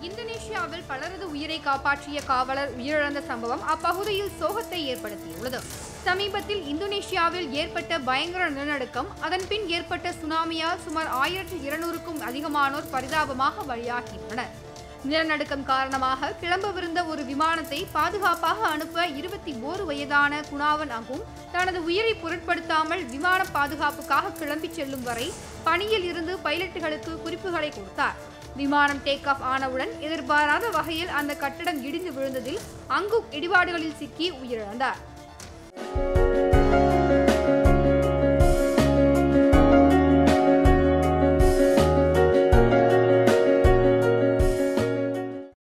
இந்தோனேஷியாவில் பலரது உயிரை காப்பாற்றிய காவலர் உயிரிழந்த சம்பவம் அப்பகுதியில் சோகத்தை ஏற்படுத்தியுள்ளது சமீபத்தில் இந்தோனேஷியாவில் ஏற்பட்ட பயங்கர நிலநடுக்கம் அதன் பின் ஏற்பட்ட சுனாமியால் சுமார் ஆயிரத்தி இருநூறுக்கும் அதிகமானோர் பரிதாபமாக பலியாகியுள்ளனர் நிலநடுக்கம் காரணமாக கிளம்பவிருந்த ஒரு விமானத்தை பாதுகாப்பாக அனுப்ப இருபத்தி ஓரு வயதான குணாவன் அங்கும் தனது உயிரை பொருட்படுத்தாமல் விமான பாதுகாப்புக்காக கிளம்பிச் செல்லும் வரை பணியில் இருந்து பைலட்டுகளுக்கு குறிப்புகளை கொடுத்தார் விமானம் டேக் ஆஃப் ஆனவுடன் எதிர்பாராத வகையில் அந்த கட்டடம் இடிந்து விழுந்ததில் அங்கு இடிபாடுகளில் சிக்கி உயிரிழந்தார்